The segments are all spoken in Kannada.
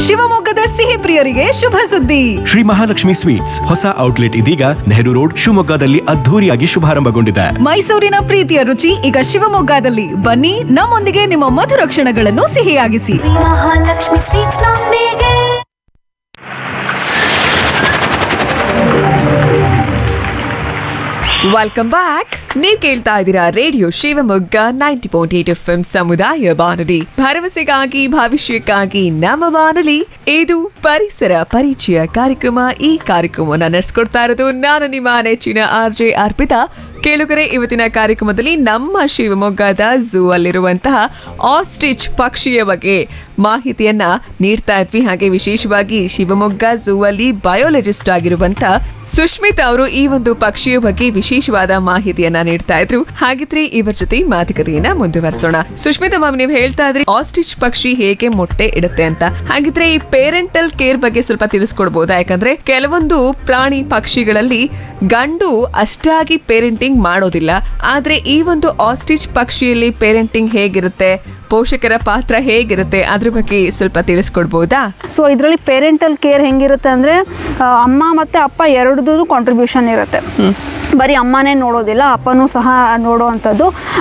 ಶಿವಮೊಗ್ಗದ ಸಿಹಿ ಪ್ರಿಯರಿಗೆ ಶುಭ ಸುದ್ದಿ ಶ್ರೀ ಮಹಾಲಕ್ಷ್ಮಿ ಸ್ವೀಟ್ಸ್ ಹೊಸ ಔಟ್ಲೆಟ್ ಇದೀಗ ನೆಹರು ರೋಡ್ ಶಿವಮೊಗ್ಗದಲ್ಲಿ ಅದ್ಧೂರಿಯಾಗಿ ಶುಭಾರಂಭಗೊಂಡಿದೆ ಮೈಸೂರಿನ ಪ್ರೀತಿಯ ರುಚಿ ಈಗ ಶಿವಮೊಗ್ಗದಲ್ಲಿ ಬನ್ನಿ ನಮ್ಮೊಂದಿಗೆ ನಿಮ್ಮ ಮಧುರ ಕ್ಷಣಗಳನ್ನು ಸಿಹಿಯಾಗಿಸಿ ಮಹಾಲಕ್ಷ್ಮಿ ಸ್ವೀಟ್ಸ್ ನೊಂದಿಗೆ ವೆಲ್ಕಮ್ ಬ್ಯಾಕ್ ನೀವ್ ಕೇಳ್ತಾ ಇದ್ದೀರಾ radio Shivamogga ninety point eight F M ಸಮುದಾಯ ಬಾನುಲಿ ಭರವಸೆಗಾಗಿ ಭವಿಷ್ಯಕ್ಕಾಗಿ ನಮ್ಮ ಬಾನುಲಿ ಇದು ಪರಿಸರ ಪರಿಚಯ ಕಾರ್ಯಕ್ರಮ ಈ ಕಾರ್ಯಕ್ರಮವನ್ನ ನಡೆಸ್ಕೊಡ್ತಾ ಇರೋದು ನಾನು ನಿಮ್ಮ ನೆಚ್ಚಿನ ಆರ್ ಜೆ ಅರ್ಪಿತಾ ಕೇಳುಗರೆ ಇವತ್ತಿನ ಕಾರ್ಯಕ್ರಮದಲ್ಲಿ ನಮ್ಮ ಶಿವಮೊಗ್ಗದ ಝೂ ಅಲ್ಲಿರುವಂತಹ ಆಸ್ಟ್ರಿಚ್ ಪಕ್ಷಿಯ ಬಗ್ಗೆ ಮಾಹಿತಿಯನ್ನ ನೀಡ್ತಾ ಇದ್ವಿ ಹಾಗೆ ವಿಶೇಷವಾಗಿ ಶಿವಮೊಗ್ಗ ಝೂ ಅಲ್ಲಿ ಬಯೋಲಜಿಸ್ಟ್ ಆಗಿರುವಂತ ಸುಷ್ಮಿತ್ ಅವರು ಈ ಒಂದು ಪಕ್ಷಿಯ ಬಗ್ಗೆ ವಿಶೇಷವಾದ ಮಾಹಿತಿಯನ್ನ ನೀಡ್ತಾ ಇದ್ರು ಹಾಗಿದ್ರೆ ಇವರ ಜೊತೆ ಮಾತುಕತೆಯನ್ನ ಮುಂದುವರಿಸೋಣ ಸುಷ್ಮಿತಾ ಮ್ಯಾಮ್ ನೀವು ಹೇಳ್ತಾ ಇದ್ರಿ ಆಸ್ಟ್ರಿಚ್ ಪಕ್ಷಿ ಹೇಗೆ ಮೊಟ್ಟೆ ಇಡುತ್ತೆ ಅಂತ ಹಾಗಿದ್ರೆ ಈ ಪೇರೆಂಟಲ್ ಕೇರ್ ಬಗ್ಗೆ ಸ್ವಲ್ಪ ತಿಳಿಸ್ಕೊಡ್ಬೋದಾ ಯಾಕಂದ್ರೆ ಕೆಲವೊಂದು ಪ್ರಾಣಿ ಪಕ್ಷಿಗಳಲ್ಲಿ ಗಂಡು ಅಷ್ಟಾಗಿ ಪೇರೆಂಟಿಂಗ್ ಮಾಡೋದಿಲ್ಲ ಆದ್ರೆ ಈ ಒಂದು ಆಸ್ಟ್ರಿಚ್ ಪಕ್ಷಿಯಲ್ಲಿ ಪೇರೆಂಟಿಂಗ್ ಹೇಗಿರುತ್ತೆ ಪೋಷಕರ ಪಾತ್ರ ಹೇಗಿರುತ್ತೆ ಅದ್ರ ಬಗ್ಗೆ ಸ್ವಲ್ಪ ತಿಳಿಸ್ಕೊಡ್ಬೋದಾ ಸೊ ಇದರಲ್ಲಿ ಪೇರೆಂಟಲ್ ಕೇರ್ ಹೆಂಗಿರುತ್ತೆ ಅಂದರೆ ಅಮ್ಮ ಮತ್ತು ಅಪ್ಪ ಎರಡದ್ದು ಕಾಂಟ್ರಿಬ್ಯೂಷನ್ ಇರುತ್ತೆ ಬರೀ ಅಮ್ಮನೇ ನೋಡೋದಿಲ್ಲ ಅಪ್ಪನೂ ಸಹ ನೋಡೋವಂಥದ್ದು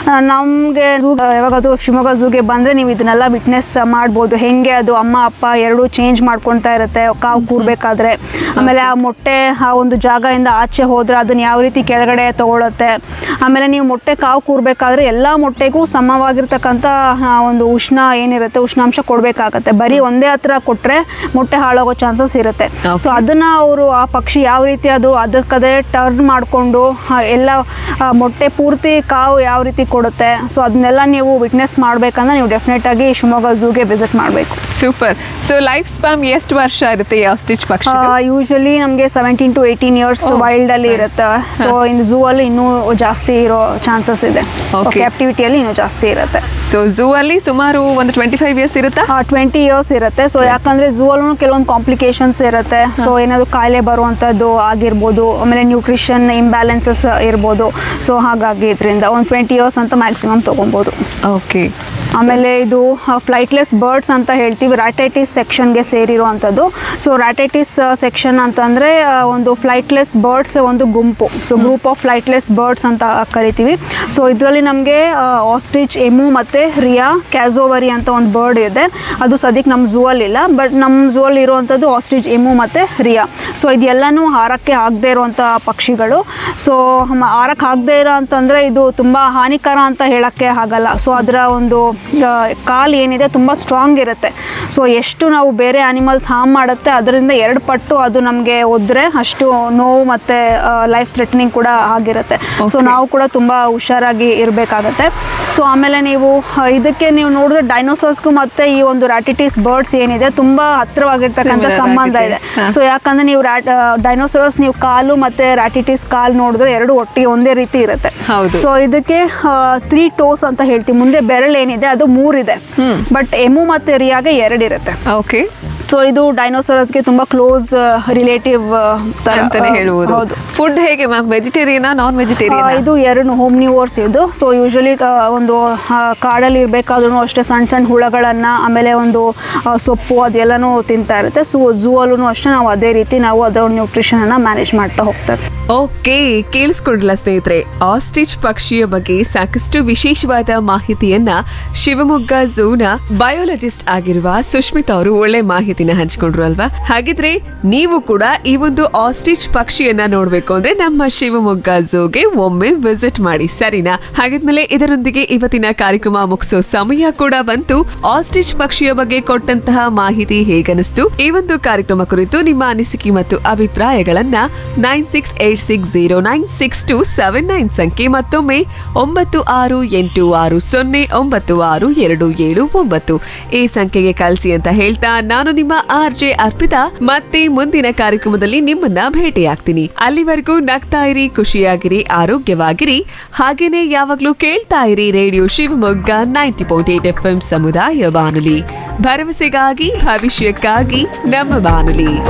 ನಮಗೆ ಝೂ ಯಾವಾಗದು ಶಿವಮೊಗ್ಗ ಝೂಗೆ ಬಂದರೆ ನೀವು ಇದನ್ನೆಲ್ಲ ವಿಟ್ನೆಸ್ ಮಾಡ್ಬೋದು ಹೆಂಗೆ ಅದು ಅಮ್ಮ ಅಪ್ಪ ಎರಡೂ ಚೇಂಜ್ ಮಾಡ್ಕೊಳ್ತಾ ಇರುತ್ತೆ ಕಾವು ಕೂರಬೇಕಾದ್ರೆ ಆಮೇಲೆ ಆ ಮೊಟ್ಟೆ ಆ ಒಂದು ಜಾಗದಿಂದ ಆಚೆ ಹೋದರೆ ಅದನ್ನ ಯಾವ ರೀತಿ ಕೆಳಗಡೆ ತಗೊಳುತ್ತೆ ಆಮೇಲೆ ನೀವು ಮೊಟ್ಟೆ ಕಾವು ಕೂರಬೇಕಾದ್ರೆ ಎಲ್ಲ ಮೊಟ್ಟೆಗೂ ಸಮವಾಗಿರ್ತಕ್ಕಂಥ ಆ, ಒಂದು ಉಷ್ಣ ಏನಿರುತ್ತೆ ಉಷ್ಣಾಂಶ ಕೊಡಬೇಕಾಗತ್ತೆ ಬರೀ ಒಂದೇ ಹತ್ರ ಕೊಟ್ಟರೆ ಮೊಟ್ಟೆ ಹಾಳಾಗೋ ಚಾನ್ಸಸ್ ಇರುತ್ತೆ ಸೊ ಅದನ್ನ ಅವರು ಆ ಪಕ್ಷಿ ಯಾವ ರೀತಿ ಅದು ಅದಕ್ಕದೇ ಟರ್ನ್ ಮಾಡಿಕೊಂಡು ಎಲ್ಲ ಆ, ಮೊಟ್ಟೆ ಪೂರ್ತಿ ಕಾವು ಯಾವ ರೀತಿ ಕೊಡುತ್ತೆ ಸೊ ಅದನ್ನೆಲ್ಲ ನೀವು ವಿಟ್ನೆಸ್ ಮಾಡ್ಬೇಕಂದ್ರೆ ನೀವು ಡೆಫಿನೆಟ್ ಆಗಿ ಶಿವಮೊಗ್ಗ ಝೂಗೆ ವಿಸಿಟ್ ಮಾಡಬೇಕು ಸೂಪರ್ ಸೊ ಲೈಫ್ ಸ್ಪ್ಯಾಮ್ ಎಷ್ಟು ವರ್ಷ ಇರುತ್ತೆ ಈ ಆಸ್ಟ್ರಿಚ್ ಪಕ್ಷಿ ಯೂಶಲಿ ನಮಗೆ seventeen to eighteen years Oh, wild ಅಲ್ಲಿ nice. ಇರುತ್ತೆ ಸೊ ಇನ್ ಝೂ ಅಲ್ಲಿ ಇನ್ನೂ ಜಾಸ್ತಿ ಇರೋ ಚಾನ್ಸಸ್ ಇದೆ Okay. ಕ್ಯಾಪ್ಟಿವಿಟಿಯಲ್ಲಿ ಇನ್ನೂ ಜಾಸ್ತಿ ಇರುತ್ತೆ ಸೊ ಝೂ ಅಲ್ಲಿ ಸುಮಾರು ಒಂದು ಟ್ವೆಂಟಿ ಫೈವ್ ಇಯರ್ಸ್ ಇರುತ್ತಾ ಟ್ವೆಂಟಿ ಇಯರ್ಸ್ ಇರುತ್ತೆ ಸೊ ಯಾಕಂದ್ರೆ ಝೂ ಅಲ್ಲೂ ಕೆಲವೊಂದು ಕಾಂಪ್ಲಿಕೇಶನ್ಸ್ ಇರುತ್ತೆ ಸೊ ಏನಾದ್ರು ಕಾಯಿಲೆ ಬರುವಂಥದ್ದು ಆಗಿರ್ಬೋದು ಆಮೇಲೆ ನ್ಯೂಟ್ರಿಷನ್ ಇಂಬ್ಯಾಲೆನ್ಸಸ್ ಇರ್ಬೋದು ಸೊ ಹಾಗಾಗಿ ಇದರಿಂದ ಒಂದು ಟ್ವೆಂಟಿ ಇಯರ್ಸ್ ಅಂತ ಮ್ಯಾಕ್ಸಿಮಮ್ ತೊಗೊಬೋದು ಓಕೆ ಆಮೇಲೆ ಇದು ಫ್ಲೈಟ್ಲೆಸ್ ಬರ್ಡ್ಸ್ ಅಂತ ಹೇಳ್ತೀವಿ ರ್ಯಾಟೈಟಿಸ್ ಸೆಕ್ಷನ್ಗೆ ಸೇರಿರುವಂಥದ್ದು ಸೊ ರ್ಯಾಟೈಟಿಸ್ ಸೆಕ್ಷನ್ ಅಂತಂದರೆ ಒಂದು ಫ್ಲೈಟ್ಲೆಸ್ ಬರ್ಡ್ಸ್ ಒಂದು ಗುಂಪು so group of flightless birds ಅಂತ ಕರಿತೀವಿ ಸೊ ಇದರಲ್ಲಿ ನಮಗೆ ಆಸ್ಟ್ರಿಚ್ ಎಮು ಮತ್ತು ರಿಯಾ ಕ್ಯಾಸೋವರಿ ಅಂತ ಒಂದು ಬರ್ಡ್ ಇದೆ ಅದು ಸದ್ಯಕ್ಕೆ ನಮ್ಮ ಝೂ ಅಲ್ಲಿಲ್ಲ ಬಟ್ ನಮ್ಮ ಝೂ ಅಲ್ಲಿ ಇರುವಂಥದ್ದು ಆಸ್ಟ್ರಿಚ್ ಎಮು ಮತ್ತು ರಿಯಾ ಸೊ ಇದೆಲ್ಲನೂ ಹಾರಕ್ಕೆ ಆಗದೆ ಇರುವಂಥ ಪಕ್ಷಿಗಳು ಸೊ ಹಾರಕ್ಕೆ ಆಗದೆ ಇರೋ ಅಂತಂದರೆ ಇದು ತುಂಬ ಹಾನಿಕರ ಅಂತ ಹೇಳೋಕ್ಕೆ ಆಗಲ್ಲ ಸೊ ಅದರ ಒಂದು ಆ, ಕಾಲು ಏನಿದೆ ತುಂಬ ಸ್ಟ್ರಾಂಗ್ ಇರುತ್ತೆ ಸೊ ಎಷ್ಟು ನಾವು ಬೇರೆ ಆನಿಮಲ್ಸ್ ಹಾರ್ಮ್ ಮಾಡುತ್ತೆ ಅದರಿಂದ ಎರಡು ಪಟ್ಟು ಅದು ನಮಗೆ ಒದ್ರೆ ಅಷ್ಟು ನೋವು ಮತ್ತು ಲೈಫ್ ಥ್ರೆಟ್ನಿಂಗ್ ಕೂಡ ಆಗಿರುತ್ತೆ ಸೊ Okay. ನಾವು ಕೂಡ ತುಂಬ ಹುಷಾರಾಗಿ ಇರಬೇಕಾಗತ್ತೆ ಸೊ ಆಮೇಲೆ ನೀವು ಆ, ಇದಕ್ಕೆ ನೀವು ನೋಡಿದ್ರೆ ಡೈನೋಸಾರ್ಸ್ಗೂ ಮತ್ತು ಈ ಒಂದು ರ್ಯಾಟಿಟಿಸ್ ಬರ್ಡ್ಸ್ ಏನಿದೆ ತುಂಬ ಹತ್ತಿರವಾಗಿರ್ತಕ್ಕಂಥ Similar ಸಂಬಂಧ ಆಗಿದೆ. ಇದೆ ಹಾ. ಸೊ ಯಾಕಂದ್ರೆ ನೀವು ರ್ಯಾಟ್ ಡೈನೋಸಾರಸ್ ನೀವು ಕಾಲು ಮತ್ತೆ ರ್ಯಾಟಿಟಿಸ್ ಕಾಲು ನೋಡಿದ್ರೆ ಎರಡು ಒಟ್ಟಿಗೆ ಒಂದೇ ರೀತಿ ಇರುತ್ತೆ ಹೌದು. ಸೊ ಇದಕ್ಕೆ ತ್ರೀ ಟೋಸ್ ಅಂತ ಹೇಳ್ತೀವಿ ಮುಂದೆ ಬೆರಳು ಏನಿದೆ ಅದು ಮೂರಿದೆ ಬಟ್ ಎಮು ಮತ್ತೆ ರಿಯಾಗೆ ಎರಡಿರುತ್ತೆ ಓಕೆ ಸೊ ಇದು ಡೈನೋಸಾರಸ್ಗೆ ತುಂಬಾ ಕ್ಲೋಸ್ ರಿಲೇಟಿವ್ ತರ ಅಂತಾನೆ ಹೇಳ್ಬೋದು ಹೌದು ಫುಡ್ ಹೇಗೆ ಮ್ಯಾಮ್ ವೆಜಿಟೇರಿಯನಾ ನಾನ್ ಆ, ವೆಜಿಟೇರಿಯನ್ ಇದು ಎರಡು ಹೋಮ್ ನ್ಯೂವರ್ಸ್ ಇದು ಸೊ ಯೂಶಲಿ ಒಂದು ಆ, ಕಾಡಲ್ಲಿ ಇರಬೇಕಾದ್ರೂ ಅಷ್ಟೇ ಸಣ್ಣ ಸಣ್ಣ ಹುಳಗಳನ್ನು ಆಮೇಲೆ ಒಂದು ಆ, ಸೊಪ್ಪು ಅದೆಲ್ಲನೂ ತಿಂತಾ ಇರುತ್ತೆ ಸೊ ಝೂ ಅಲ್ಲೂ ಅಷ್ಟೇ ನಾವು ಅದೇ ರೀತಿ ನಾವು ಅದರ ನ್ಯೂಟ್ರಿಷನನ್ನು ಮ್ಯಾನೇಜ್ ಮಾಡ್ತಾ ಹೋಗ್ತೇವೆ ಓಕೆ ಕೇಳಿಸ್ಕೊಂಡ್ಲ ಸ್ನೇಹಿತರೆ ಆಸ್ಟ್ರಿಚ್ ಪಕ್ಷಿಯ ಬಗ್ಗೆ ಸಾಕಷ್ಟು ವಿಶೇಷವಾದ ಮಾಹಿತಿಯನ್ನ ಶಿವಮೊಗ್ಗ ಝೂನ ಬಯೋಲಜಿಸ್ಟ್ ಆಗಿರುವ ಸುಷ್ಮಿತಾ ಅವರು ಒಳ್ಳೆ ಮಾಹಿತಿನ ಹಂಚ್ಕೊಂಡ್ರು ಅಲ್ವಾ ಹಾಗಿದ್ರೆ ನೀವು ಕೂಡ ಈ ಒಂದು ಆಸ್ಟ್ರಿಚ್ ಪಕ್ಷಿಯನ್ನ ನೋಡ್ಬೇಕು ಅಂದ್ರೆ ನಮ್ಮ ಶಿವಮೊಗ್ಗ ಝೂಗೆ ಒಮ್ಮೆ ವಿಸಿಟ್ ಮಾಡಿ ಸರಿನಾ ಹಾಗಿದ್ಮೇಲೆ ಇದರೊಂದಿಗೆ ಇವತ್ತಿನ ಕಾರ್ಯಕ್ರಮ ಮುಗಿಸೋ ಸಮಯ ಕೂಡ ಬಂತು ಆಸ್ಟ್ರಿಚ್ ಪಕ್ಷಿಯ ಬಗ್ಗೆ ಕೊಟ್ಟಂತಹ ಮಾಹಿತಿ ಹೇಗನಿಸ್ತು ಈ ಒಂದು ಕಾರ್ಯಕ್ರಮ ಕುರಿತು ನಿಮ್ಮ ಅನಿಸಿಕೆ ಮತ್ತು ಅಭಿಪ್ರಾಯಗಳನ್ನ nine six eight six zero nine six two seven nine ಸಂಖ್ಯೆ ಮತ್ತೊಮ್ಮೆ ಒಂಬತ್ತು ಆರು ಎಂಟು ಆರು ಸೊನ್ನೆ ಒಂಬತ್ತು ಆರು ಎರಡು ಏಳು ಒಂಬತ್ತು ಈ ಸಂಖ್ಯೆಗೆ ಕಳಿಸಿ ಅಂತ ಹೇಳ್ತಾ ನಾನು ನಿಮ್ಮ ಆರ್ ಜೆ ಅರ್ಪಿತಾ ಮತ್ತೆ ಮುಂದಿನ ಕಾರ್ಯಕ್ರಮದಲ್ಲಿ ನಿಮ್ಮನ್ನ ಭೇಟಿಯಾಗ್ತೀನಿ ಅಲ್ಲಿವರೆಗೂ ನಗ್ತಾ ಇರಿ ಖುಷಿಯಾಗಿರಿ ಆರೋಗ್ಯವಾಗಿರಿ ಹಾಗೇನೆ ಯಾವಾಗ್ಲೂ ಕೇಳ್ತಾ ಇರಿ radio Shivamogga ninety point eight F M ಸಮುದಾಯ ಬಾನುಲಿ ಭರವಸೆಗಾಗಿ ಭವಿಷ್ಯಕ್ಕಾಗಿ ನಮ್ಮ ಬಾನುಲಿ